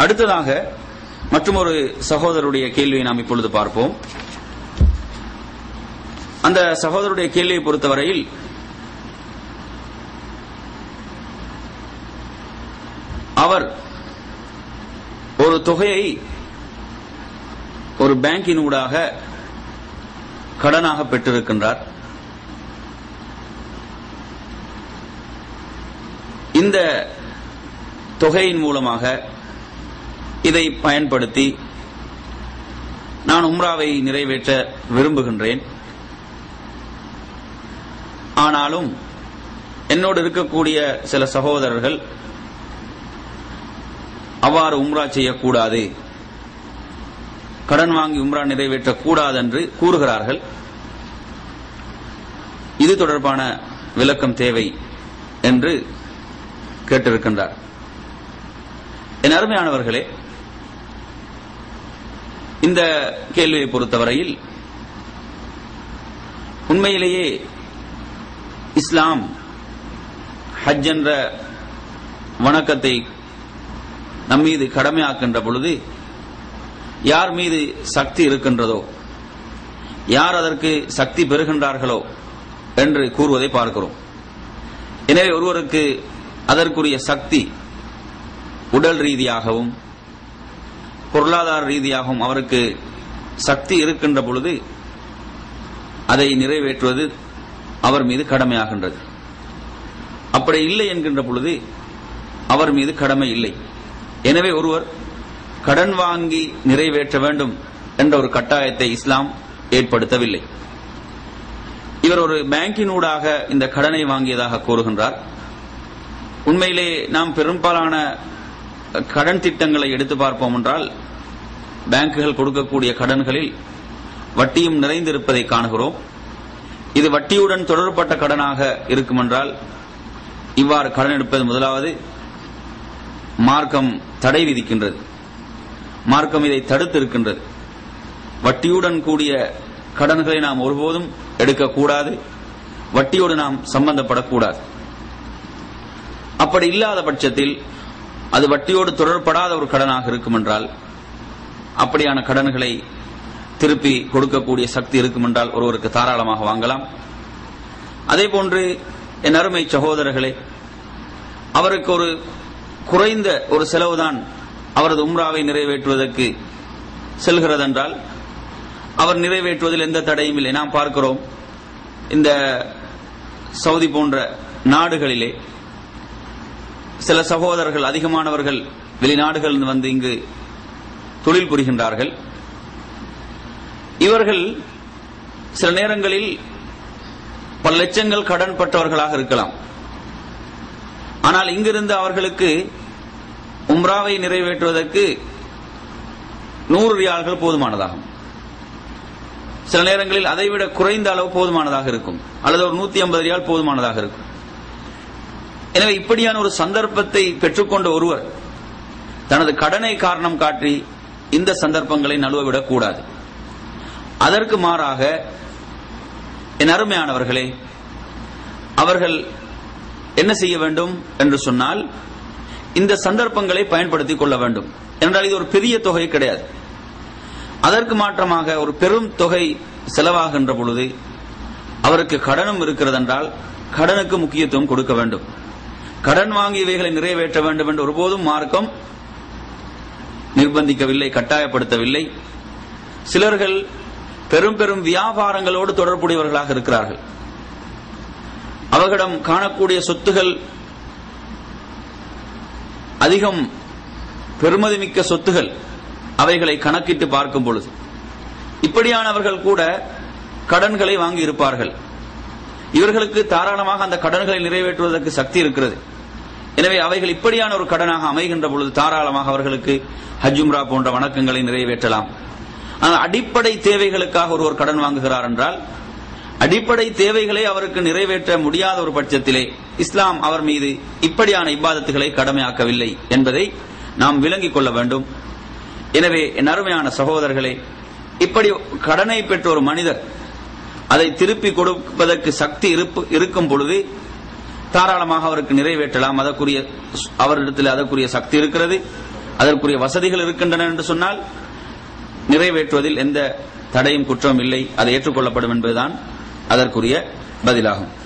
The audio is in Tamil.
அடுத்ததாக மற்றொரு சகோதரருடைய கேள்வியை நாம் இப்பொழுது பார்ப்போம் அந்த சகோதரருடைய கேள்வியை பொறுத்தவரையில் அவர் ஒரு தொகையை ஒரு பேங்கினூடாக கடனாக பெற்றிருக்கின்றார் இந்த தொகையின் மூலமாக இதை பயன்படுத்தி நான் உம்ராவை நிறைவேற்ற விரும்புகின்றேன் ஆனாலும் என்னோடு இருக்கக்கூடிய சில சகோதரர்கள் அவ்வாறு உம்ரா செய்யக்கூடாது கடன் வாங்கி உம்ரா நிறைவேற்றக்கூடாது என்று கூறுகிறார்கள் இது தொடர்பான விளக்கம் தேவை என்று கேட்டிருக்கின்றார் என் அருமையானவர்களே இந்த கேள்வியை பொறுத்தவரையில் உண்மையிலேயே இஸ்லாம் ஹஜ் என்ற வணக்கத்தை நம் மீது கடமையாக்கின்ற பொழுது யார் மீது சக்தி இருக்கின்றதோ யார் அதற்கு சக்தி பெறுகின்றார்களோ என்று கூறுவதை பார்க்கிறோம் எனவே ஒருவருக்கு அதற்குரிய சக்தி உடல் ரீதியாகவும் பொருளாதார ரீதியாகவும் அவருக்கு சக்தி இருக்கின்ற பொழுது அதை நிறைவேற்றுவது அவர் மீது கடமையாகின்றது அப்படி இல்லை என்கின்ற பொழுது அவர் மீது கடமை இல்லை எனவே ஒருவர் கடன் வாங்கி நிறைவேற்ற வேண்டும் என்ற ஒரு கட்டாயத்தை இஸ்லாம் ஏற்படுத்தவில்லை இவர் ஒரு பேங்கினூடாக இந்த கடனை வாங்கியதாக கூறுகின்றார் உண்மையிலே நாம் பெரும்பாலான கடன் திட்டங்களை எடுத்து பார்ப்போம் என்றால் பேங்குகள் கொடுக்கக்கூடிய கடன்களில் வட்டியும் நிறைந்திருப்பதை காணுகிறோம் இது வட்டியுடன் தொடர்பட்ட கடனாக இருக்குமென்றால் இவ்வாறு கடன் எடுப்பது முதலாவது மார்க்கம் தடை விதிக்கின்றது மார்க்கம் இதை தடுத்து இருக்கின்றது வட்டியுடன் கூடிய கடன்களை நாம் ஒருபோதும் எடுக்கக்கூடாது வட்டியோடு நாம் சம்பந்தப்படக்கூடாது அப்படி இல்லாத பட்சத்தில் அது வட்டியோடு தொடர்படாத ஒரு கடனாக இருக்கும் என்றால் அப்படியான கடன்களை திருப்பி கொடுக்கக்கூடிய சக்தி இருக்கும் என்றால் ஒருவருக்கு தாராளமாக வாங்கலாம் அதே போன்று என் அருமை சகோதரர்களே அவருக்கு ஒரு குறைந்த ஒரு செலவுதான் அவரது உம்ராவை நிறைவேற்றுவதற்கு செல்கிறதென்றால் அவர் நிறைவேற்றுவதில் எந்த தடையும் இல்லை நாம் பார்க்கிறோம் இந்த சவுதி போன்ற நாடுகளிலே சில சகோதரர்கள் அதிகமானவர்கள் வெளிநாடுகள் வந்து இங்கு தொழில் புரிகின்றார்கள் இவர்கள் சில நேரங்களில் பல லட்சங்கள் கடன் பட்டவர்களாக இருக்கலாம் ஆனால் இங்கிருந்து அவர்களுக்கு உம்ராவை நிறைவேற்றுவதற்கு நூறு ரியால்கள் போதுமானதாகும் சில நேரங்களில் அதைவிட குறைந்த அளவு போதுமானதாக இருக்கும் அல்லது ஒரு நூத்தி ஐம்பது ரியால் போதுமானதாக இருக்கும் எனவே இப்படியான ஒரு சந்தர்ப்பத்தை பெற்றுக்கொண்ட ஒருவர் தனது கடனை காரணம் காட்டி இந்த சந்தர்ப்பங்களை நழுவவிடக் கூடாது அதற்கு மாறாக என் அருமையானவர்களே அவர்கள் என்ன செய்ய வேண்டும் என்று சொன்னால் இந்த சந்தர்ப்பங்களை பயன்படுத்திக் கொள்ள வேண்டும் என்றால் இது ஒரு பெரிய தொகை கிடையாது அதற்கு மாற்றமாக ஒரு பெரும் தொகை செலவாகின்ற பொழுது அவருக்கு கடனும் இருக்கிறது என்றால் கடனுக்கு முக்கியத்துவம் கொடுக்க வேண்டும் கடன் வாங்கியவைகளை நிறைவேற்ற வேண்டும் என்று ஒருபோதும் மார்க்கம் நிர்பந்திக்கவில்லை கட்டாயப்படுத்தவில்லை சிலர்கள் பெரும் பெரும் வியாபாரங்களோடு தொடர்புடையவர்களாக இருக்கிறார்கள் அவர்களிடம் காணக்கூடிய சொத்துகள் அதிகம் பெருமதிமிக்க சொத்துகள் அவைகளை கணக்கிட்டு பார்க்கும் பொழுது இப்படியானவர்கள் கூட கடன்களை வாங்கி இருப்பார்கள் இவர்களுக்கு தாராளமாக அந்த கடன்களை நிறைவேற்றுவதற்கு சக்தி இருக்கிறது எனவே அவைகள் இப்படியான ஒரு கடனாக அமைகின்ற பொழுது தாராளமாக அவர்களுக்கு ஹஜ்ஜும்ரா போன்ற வணக்கங்களை நிறைவேற்றலாம் ஆனால் அடிப்படை தேவைகளுக்காக ஒருவர் கடன் வாங்குகிறார் என்றால் அடிப்படை தேவைகளை அவருக்கு நிறைவேற்ற முடியாத ஒரு பட்சத்திலே இஸ்லாம் அவர் மீது இப்படியான இப்பாதத்துகளை கடமையாக்கவில்லை என்பதை நாம் விளங்கிக் கொள்ள வேண்டும் எனவே என் அருமையான சகோதரர்களே இப்படி கடனை பெற்ற ஒரு மனிதர் அதை திருப்பி கொடுப்பதற்கு சக்தி இருக்கும் பொழுது தாராளமாக அவருக்கு நிறைவேற்றலாம் அதற்குரிய அவரிடத்தில் அதற்குரிய சக்தி இருக்கிறது அதற்குரிய வசதிகள் இருக்கின்றன என்று சொன்னால் நிறைவேற்றுவதில் எந்த தடையும் குற்றமும் இல்லை அது ஏற்றுக்கொள்ளப்படும் என்பதுதான் அதற்குரிய பதிலாகும்